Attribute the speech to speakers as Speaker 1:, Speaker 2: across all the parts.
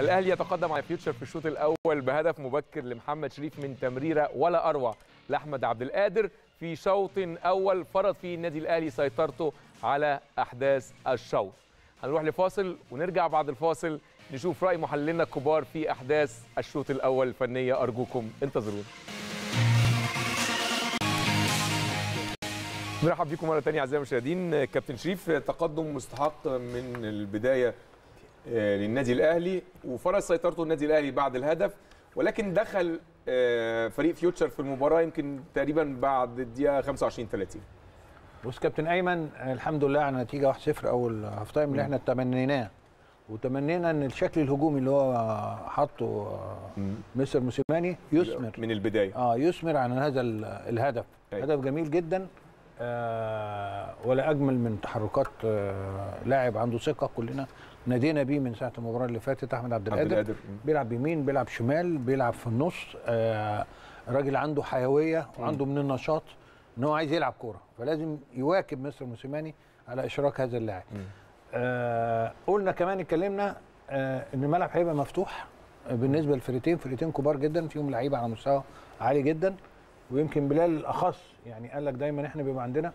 Speaker 1: الاهلي يتقدم على فيوتشر في الشوط الاول بهدف مبكر لمحمد شريف من تمريره ولا اروع لاحمد عبد القادر في شوط اول فرض فيه النادي الاهلي سيطرته على احداث الشوط هنروح لفاصل ونرجع بعد الفاصل نشوف راي محللنا الكبار في احداث الشوط الاول الفنيه ارجوكم انتظرونا مرحب بكم مره ثانيه اعزائي المشاهدين كابتن شريف تقدم مستحق من البدايه آه، للنادي الاهلي وفرض سيطرته النادي الاهلي بعد الهدف ولكن دخل آه، فريق فيوتشر في المباراه يمكن تقريبا بعد الدقيقه 25 30
Speaker 2: بص كابتن ايمن الحمد لله على نتيجه 1-0 اول هاف تايم اللي احنا تمنيناه وتمنينا ان الشكل الهجومي اللي هو حاطه مستر موسيماني يثمر
Speaker 1: من البدايه
Speaker 2: اه يثمر عن هذا ال- الهدف
Speaker 1: أيوة.
Speaker 2: هدف جميل جدا آه ولا اجمل من تحركات آه لاعب عنده ثقه كلنا نادينا بيه من ساعه المباراه اللي فاتت احمد عبد
Speaker 1: عبد
Speaker 2: القادر
Speaker 1: القادر
Speaker 2: بيلعب يمين بيلعب شمال بيلعب في النص آه راجل عنده حيويه وعنده من النشاط ان هو عايز يلعب كوره فلازم يواكب مستر موسيماني على اشراك هذا اللاعب آه قلنا كمان اتكلمنا آه ان الملعب هيبقى مفتوح بالنسبه للفرقتين فرقتين كبار جدا فيهم لعيبه على مستوى عالي جدا ويمكن بلال الاخص يعني قال لك دايما احنا بيبقى عندنا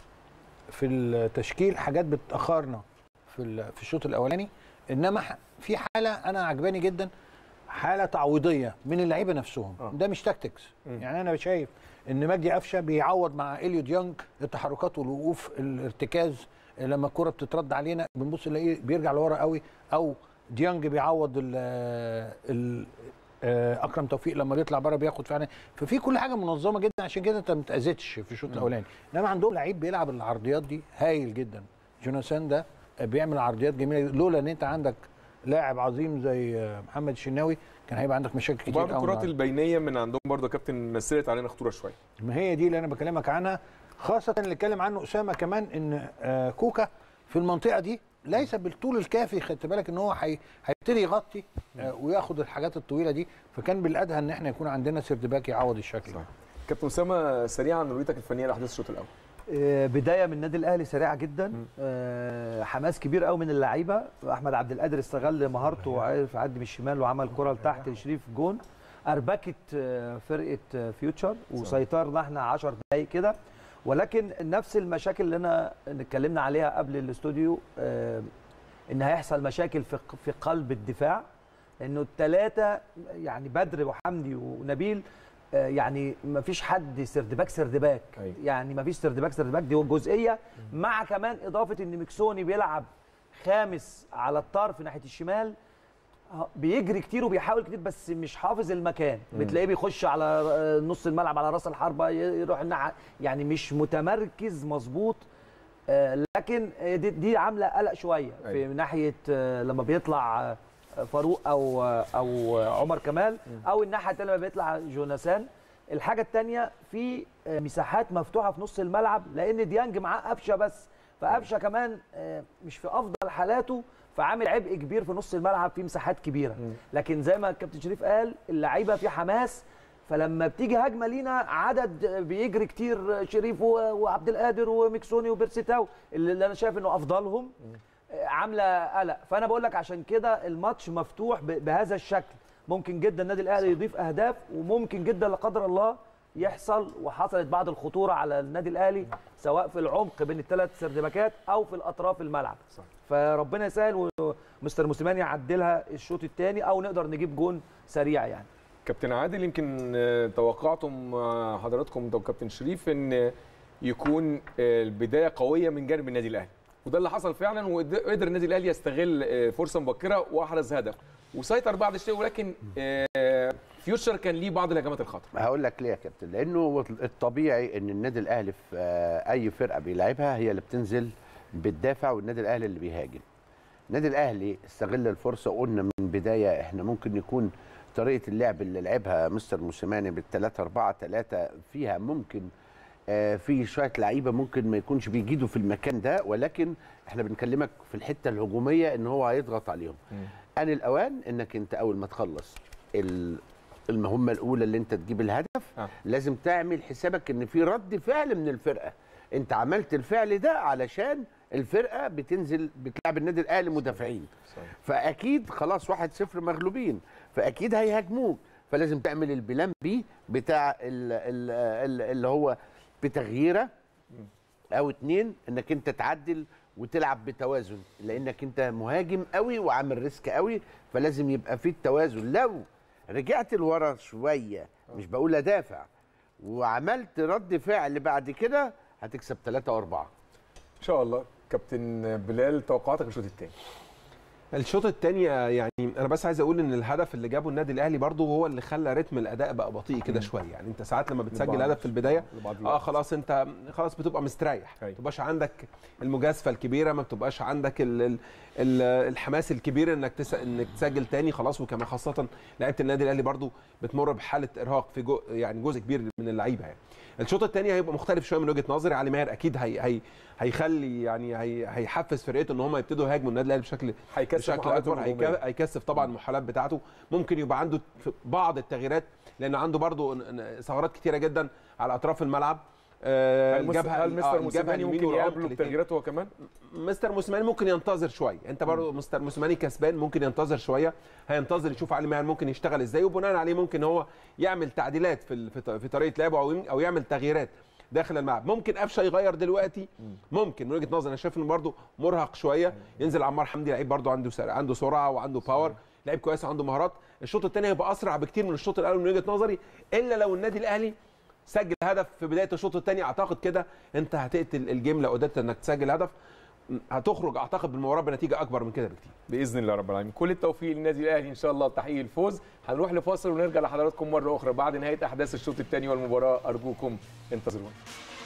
Speaker 2: في التشكيل حاجات بتاخرنا في ال- في الشوط الاولاني انما ح- في حاله انا عجباني جدا حاله تعويضيه من اللعيبه نفسهم
Speaker 1: آه.
Speaker 2: ده مش تاكتكس يعني انا شايف ان مجدي قفشه بيعوض مع اليو ديانج التحركات والوقوف الارتكاز لما الكره بتترد علينا بنبص نلاقيه بيرجع لورا قوي او ديانج بيعوض ال ال آه، اكرم توفيق لما بيطلع بره بياخد فعلا ففي كل حاجه منظمه جدا عشان كده انت ما تاذيتش في الشوط الاولاني انما عندهم لعيب بيلعب العرضيات دي هايل جدا جوناثان ده بيعمل عرضيات جميله لولا ان انت عندك لاعب عظيم زي آه، محمد الشناوي كان هيبقى عندك مشاكل كتير
Speaker 1: وبعض
Speaker 2: قوي
Speaker 1: الكرات
Speaker 2: النهاردة.
Speaker 1: البينيه من عندهم برضه يا كابتن مثلت علينا خطوره شويه
Speaker 2: ما هي دي اللي انا بكلمك عنها خاصه اللي اتكلم عنه اسامه كمان ان آه، كوكا في المنطقه دي ليس بالطول الكافي خدت بالك ان هو هي- هيبتدي يغطي آه، وياخد الحاجات الطويله دي فكان بالادهى ان احنا يكون عندنا سيرد باك يعوض الشكل
Speaker 1: صح. كابتن اسامه سريعا رؤيتك الفنيه لاحداث الشوط الاول
Speaker 3: آه، بدايه من النادي الاهلي سريعه جدا آه، حماس كبير قوي من اللعيبه احمد عبد القادر استغل مهارته وعرف يعدي من الشمال وعمل كره لتحت لشريف جون اربكت آه، فرقه آه، فيوتشر وسيطرنا احنا 10 دقائق كده ولكن نفس المشاكل اللي انا اللي اتكلمنا عليها قبل الاستوديو آه، ان هيحصل مشاكل في في قلب الدفاع لانه الثلاثه يعني بدر وحمدي ونبيل آه، يعني ما فيش حد سرد باك سرد باك
Speaker 1: أيوة.
Speaker 3: يعني ما فيش سرد باك سرد باك دي جزئيه مع كمان اضافه ان ميكسوني بيلعب خامس على الطرف ناحيه الشمال آه، بيجري كتير وبيحاول كتير بس مش حافظ المكان بتلاقيه بيخش على آه، نص الملعب على راس الحربه ي- يروح الناحيه يعني مش متمركز مظبوط آه، لكن آه، دي, دي عامله قلق شويه في
Speaker 1: أيوة.
Speaker 3: ناحيه آه، لما بيطلع آه، فاروق او آه، او آه، عمر كمال او الناحيه الثانيه لما بيطلع جوناثان الحاجه الثانيه في آه، مساحات مفتوحه في نص الملعب لان ديانج معاه قفشه بس فقفشه كمان آه، مش في افضل حالاته فعامل عبء كبير في نص الملعب في مساحات كبيره لكن زي ما الكابتن شريف قال اللعيبه في حماس فلما بتيجي هجمه لينا عدد بيجري كتير شريف و- وعبد القادر وميكسوني وبيرسيتاو اللي انا شايف انه افضلهم عامله قلق فانا بقول لك عشان كده الماتش مفتوح ب- بهذا الشكل ممكن جدا النادي الاهلي يضيف اهداف وممكن جدا لا قدر الله يحصل وحصلت بعض الخطوره على النادي الاهلي سواء في العمق بين الثلاث سردباكات او في الاطراف الملعب
Speaker 1: صح.
Speaker 3: فربنا يسهل ومستر موسيماني يعدلها الشوط الثاني او نقدر نجيب جون سريع يعني
Speaker 1: كابتن عادل يمكن آه، توقعتم آه، حضراتكم ده كابتن شريف ان يكون آه، البدايه قويه من جانب النادي الاهلي وده اللي حصل فعلا وقدر النادي الاهلي يستغل آه، فرصه مبكره واحرز هدف وسيطر بعد الشيء ولكن آه، فيوتشر كان ليه بعض الهجمات الخطر
Speaker 4: هقول لك ليه يا كابتن لانه هو الطبيعي ان النادي الاهلي في آه، اي فرقه بيلعبها هي اللي بتنزل بتدافع والنادي الاهلي اللي بيهاجم النادي الاهلي استغل الفرصه وقلنا من البدايه احنا ممكن يكون طريقه اللعب اللي لعبها مستر موسيماني بالثلاثة أربعة ثلاثة فيها ممكن آه، في شويه لعيبه ممكن ما يكونش بيجيدوا في المكان ده ولكن احنا بنكلمك في الحته الهجوميه ان هو هيضغط عليهم ان الاوان انك انت اول ما تخلص ال- المهمه الاولى اللي انت تجيب الهدف
Speaker 1: آه.
Speaker 4: لازم تعمل حسابك ان في رد فعل من الفرقه انت عملت الفعل ده علشان الفرقه بتنزل بتلعب النادي الاهلي مدافعين فاكيد خلاص 1-0 مغلوبين فاكيد هيهاجموك فلازم تعمل البلان بي بتاع ال ال ال اللي هو بتغييره او اتنين انك انت تعدل وتلعب بتوازن لانك انت مهاجم قوي وعامل ريسك قوي فلازم يبقى في التوازن لو رجعت لورا شويه مش بقول ادافع وعملت رد فعل بعد كده هتكسب ثلاثة وأربعة
Speaker 1: ان شاء الله كابتن بلال توقعاتك للشوط الثاني
Speaker 5: الشوط الثاني يعني انا بس عايز اقول ان الهدف اللي جابه النادي الاهلي برضه هو اللي خلى رتم الاداء بقى بطيء كده شويه يعني انت ساعات لما بتسجل
Speaker 1: لبعض-
Speaker 5: هدف في البدايه
Speaker 1: لبعض
Speaker 5: اه
Speaker 1: الوقت.
Speaker 5: خلاص انت خلاص بتبقى مستريح
Speaker 1: أيوة.
Speaker 5: ما بتبقاش عندك المجازفه الكبيره ما بتبقاش عندك ال ال ال الحماس الكبير انك تس... انك تسجل تاني خلاص وكمان خاصه لعيبه النادي الاهلي برضو بتمر بحاله ارهاق في جو يعني جزء كبير من اللعيبه يعني الشوط الثاني هيبقى مختلف شويه من وجهه نظري علي ماهر اكيد هي هي هيخلي يعني هي هيحفز فرقته ان هم يبتدوا يهاجموا النادي الاهلي بشكل
Speaker 1: هيكسب
Speaker 5: بشكل
Speaker 1: محاولاته
Speaker 5: اكبر
Speaker 1: الهجومية.
Speaker 5: هيك- هيكثف طبعا المحاولات بتاعته ممكن يبقى عنده في بعض التغييرات لان عنده برضو ن- ن- ثغرات كتيره جدا على اطراف الملعب آه،
Speaker 1: هل, مس...
Speaker 5: الجبهة-
Speaker 1: هل
Speaker 5: آه،
Speaker 1: مستر
Speaker 5: الجبهة
Speaker 1: موسيماني
Speaker 5: اليمين
Speaker 1: ممكن
Speaker 5: والعمق
Speaker 1: يقابله
Speaker 5: الاتنين.
Speaker 1: بتغييراته هو كمان
Speaker 5: مستر موسيماني ممكن ينتظر شويه انت برضه مستر موسيماني كسبان ممكن ينتظر شويه هينتظر يشوف علي ماهر ممكن يشتغل ازاي وبناء عليه ممكن هو يعمل تعديلات في ال- في ط- في طريقه لعبه او يم- او يعمل تغييرات داخل الملعب ممكن قفشه يغير دلوقتي ممكن من وجهه نظري انا شايف انه برضه مرهق شويه ينزل عمار حمدي لعيب برضه عنده سرعه عنده سرعه وعنده باور لعيب كويس وعنده مهارات الشوط الثاني هيبقى اسرع بكتير من الشوط الاول من وجهه نظري الا لو النادي الاهلي سجل هدف في بدايه الشوط الثاني اعتقد كده انت هتقتل الجيم لو قدرت انك تسجل هدف هتخرج اعتقد بالمباراه بنتيجه اكبر من كده بكتير
Speaker 1: باذن الله رب العالمين كل التوفيق للنادي الاهلي ان شاء الله تحقيق الفوز هنروح لفاصل ونرجع لحضراتكم مره اخرى بعد نهايه احداث الشوط الثاني والمباراه ارجوكم انتظرونا